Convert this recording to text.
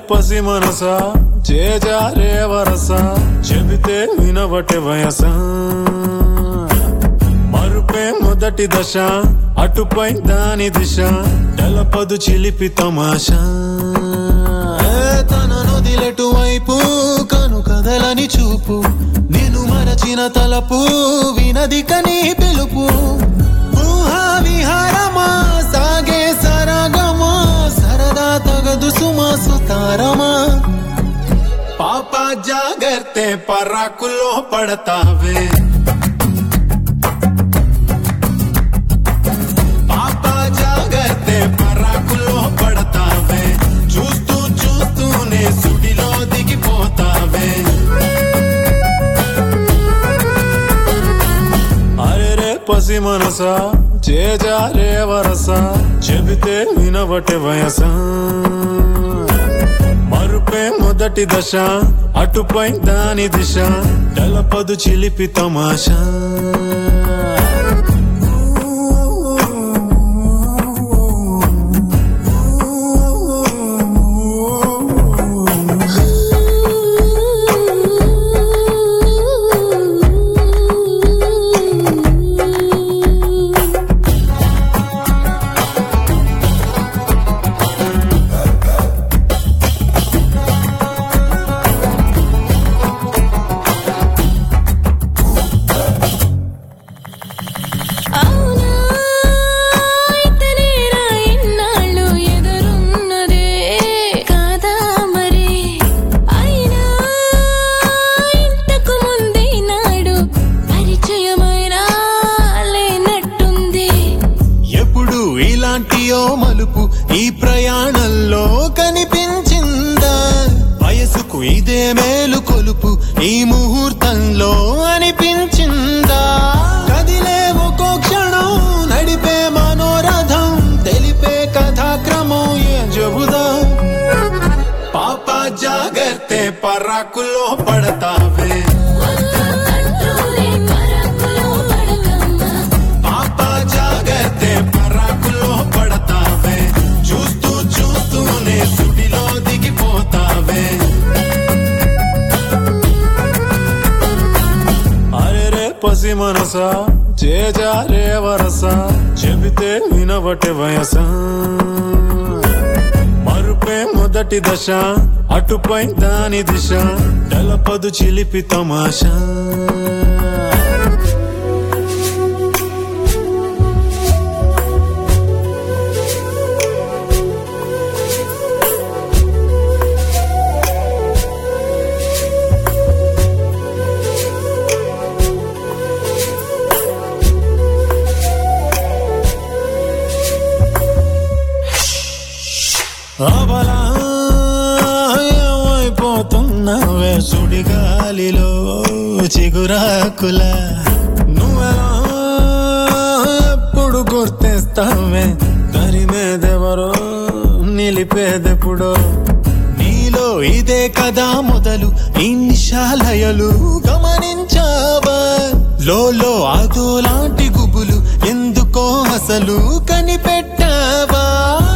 పసి మనసా చేజారే వరస చెబితే వినవటే వయస మరుపే మొదటి దశ అటుపై దాని దిశ తెలపదు చిలిపి తమాషా ఏ తన నొదిలెటు వైపు కను కదలని చూపు నేను మరచిన తలపు వినది కని పిలుపు ఊహా విహారమా సాగే సరగమా సరదా తగదు సుమా సుతారమా పాప జాగర్తే పరాకులో పడతావే పాప జాగర్తే పరాకులో పడతావే చూస్తూ చూస్తూనే సుడిలో దిగిపోతావే అరే పసి మనసా చేజారే వరస చెబితే వినవటే వయస మరుపే మొదటి దశ అటుపై దాని దిశ తెలపదు చిలిపి తమాషా అవునా ఇతనేనా ఇన్నాళ్ళు ఎదురున్నదే కాదా మరి అయినా ఇంతకు ముందే నాడు పరిచయమైనా లేనట్టుంది ఎప్పుడు ఇలాంటియో మలుపు ఈ ప్రయాణంలో కనిపించిందా వయసుకు ఇదే మేలు కొలుపు ఈ ముహూర్తంలో అనిపించిందా కదిలే ఒక్కో క్షణం నడిపే మనోరథం తెలిపే కథాక్రమం ఏం చెబుదా పాప జాగర్తే పరాకులో పడతావే అంటూనే పరాకులో పడకమ్మా పాప జాగర్తే పరాకులో పడతావే చూస్తూ చూస్తూనే సుడిలో దిగిపోతావే అరే పసి మనసా చేజారే వరస చెబితే వినవటే వయస మరుపే మొదటి దశ అటుపై దాని దిశ తెలపదు చిలిపి తమాషా అవలా ఏమైపోతున్నావే సుడిగాలిలో చిగురాకుల నువ్వెలా ఎప్పుడు గుర్తిస్తావే తరిమేదెవరో నిలిపేదెప్పుడో నీలో ఇదే కదా మొదలు ఇన్షాలయలు గమనించావా లోలో అదో లాంటి గుబులు ఎందుకో అసలు కనిపెట్టావా